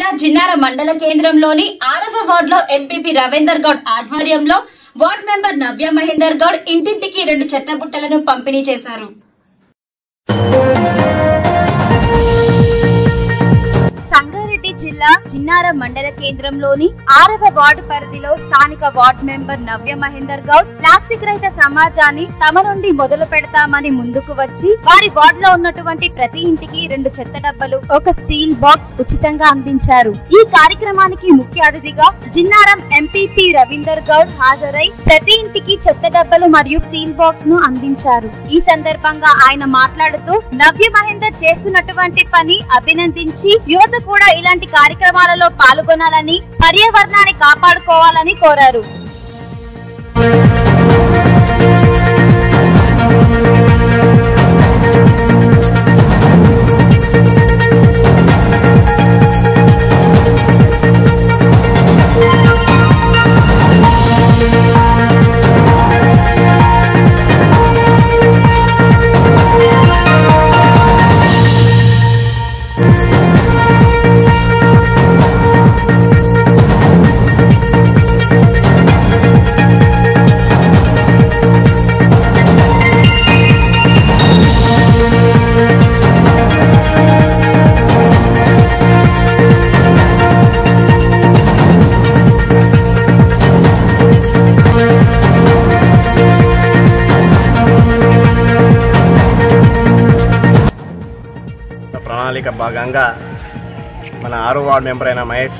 జిల్లా జిన్నార మండల కేంద్రంలోని ఆరవ వార్డులో ఎంపీపీ రవీందర్ గౌడ్ ఆధ్వర్యంలో వార్డ్ మెంబర్ నవ్య మహేందర్ గౌడ్ ఇంటింటికి రెండు చెత్త బుట్టలను పంపిణీ చేశారు సంగారెడ్డి జిల్లా జిన్నార మండల కేంద్రంలోని ఆరవ వార్డు పరిధిలో స్థానిక ward member Navya Mahender Goud plastic రహిత సమాజాన్ని తమ నుండి మొదలు పెడతామని ముందుకు వచ్చి వారి వార్డులో ఉన్నటువంటి ప్రతి ఇంటికి రెండు చెత్త డబ్బలు ఒక స్టీల్ బాక్స్ ఉచితంగా అందించారు ఈ కార్యక్రమానికి ముఖ్య అతిథిగా జిన్నారం ఎంపీపీ రవీందర్ గౌడ్ హాజరై ప్రతి ఇంటికి చెత్త డబ్బలు మరియు స్టీల్ బాక్స్ ను అందించారు ఈ సందర్భంగా ఆయన మాట్లాడుతూ నవ్య మహేందర్ చేస్తున్నటువంటి పని అభినందించి యువత కూడా ఇలాంటి కార్యక్రమాలలో పాల్గొనాలని పర్యావరణాన్ని కాపాడుకోవాలని కోరారు ప్రణాళిక భాగంగా మన ఆరో వార్డు మెంబర్ అయిన మహేష్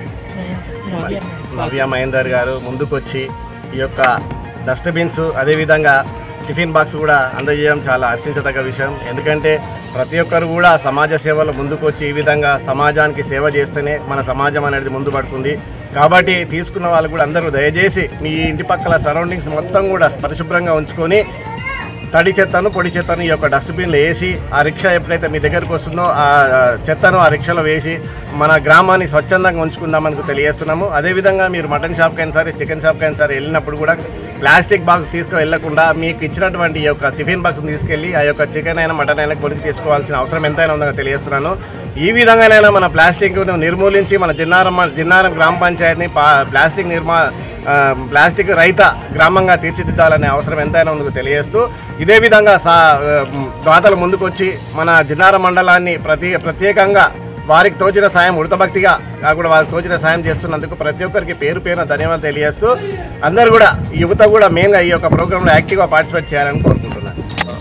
నవ్య మహేందర్ గారు ముందుకొచ్చి ఈ యొక్క డస్ట్బిన్స్ అదేవిధంగా టిఫిన్ బాక్స్ కూడా అందజేయడం చాలా హర్షించదగ్గ విషయం ఎందుకంటే ప్రతి ఒక్కరు కూడా సమాజ సేవలో ముందుకొచ్చి ఈ విధంగా సమాజానికి సేవ చేస్తేనే మన సమాజం అనేది ముందు పడుతుంది కాబట్టి తీసుకున్న వాళ్ళు కూడా అందరూ దయచేసి మీ ఇంటి పక్కల సరౌండింగ్స్ మొత్తం కూడా పరిశుభ్రంగా ఉంచుకొని తడి చెత్తను పొడి చెత్తను ఈ యొక్క డస్ట్బిన్లో వేసి ఆ రిక్షా ఎప్పుడైతే మీ దగ్గరకు వస్తుందో ఆ ఆ చెత్తను ఆ రిక్షాలో వేసి మన గ్రామాన్ని స్వచ్ఛందంగా ఉంచుకుందామని తెలియజేస్తున్నాము అదేవిధంగా మీరు మటన్ షాప్కైనా సరే చికెన్ షాప్కైనా సరే వెళ్ళినప్పుడు కూడా ప్లాస్టిక్ బాక్స్ తీసుకు వెళ్లకుండా మీకు ఇచ్చినటువంటి ఈ యొక్క టిఫిన్ బాక్స్ తీసుకెళ్లి ఆ యొక్క చికెన్ అయినా మటన్ అయినా కొనికి తీసుకోవాల్సిన అవసరం ఎంతైనా ఉందని తెలియజేస్తున్నాను ఈ విధంగానైనా మన ప్లాస్టిక్ నిర్మూలించి మన జిన్నారం జిన్నారం గ్రామ పంచాయతీని పా- ప్లాస్టిక్ నిర్మా ఆ, ప్లాస్టిక్ రహిత గ్రామంగా తీర్చిదిద్దాలనే అవసరం ఎంతైనా ఉందో తెలియజేస్తూ ఇదే విధంగా సా ఆ, దాతలు ముందుకొచ్చి మన జిన్నార మండలాన్ని ప్రతి ప్రత్యేకంగా వారికి తోచిన సాయం ఉడతభక్తిగా కాకుండా వారికి తోచిన సాయం చేస్తున్నందుకు ప్రతి ఒక్కరికి పేరు పేరున ధన్యవాదాలు తెలియజేస్తూ అందరూ కూడా యువత కూడా మెయిన్గా ఈ యొక్క ప్రోగ్రాంలో యాక్టివ్గా పార్టిసిపేట్ చేయాలని కోరుకుంటున్నాను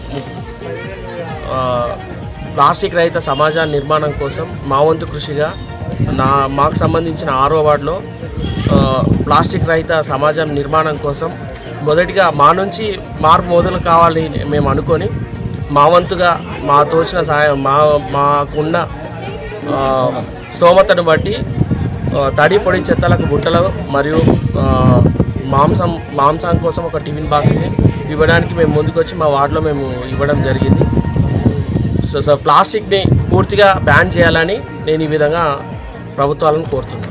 ఆ, ప్లాస్టిక్ రహిత సమాజ నిర్మాణం కోసం మా వంతు కృషిగా నా మాకు సంబంధించిన ఆరో వార్డులో ఆ, ప్లాస్టిక్ రహిత సమాజం నిర్మాణం కోసం మొదటిగా మా నుంచి మార్పు మొదలు కావాలి మేము అనుకొని మా వంతుగా మా తోచిన సాయం మా మాకున్న ఆ, స్తోమతను బట్టి ఆ, తడి పొడి చెత్తలకు బుట్టలు మరియు ఆ, మాంసం మాంసం కోసం ఒక టిఫిన్ బాక్స్ని ఇవ్వడానికి మేము ముందుకొచ్చి మా వార్డులో మేము ఇవ్వడం జరిగింది సో సో ప్లాస్టిక్ని పూర్తిగా బ్యాన్ చేయాలని నేను ఈ విధంగా ప్రభుత్వాలను కోరుతున్నాను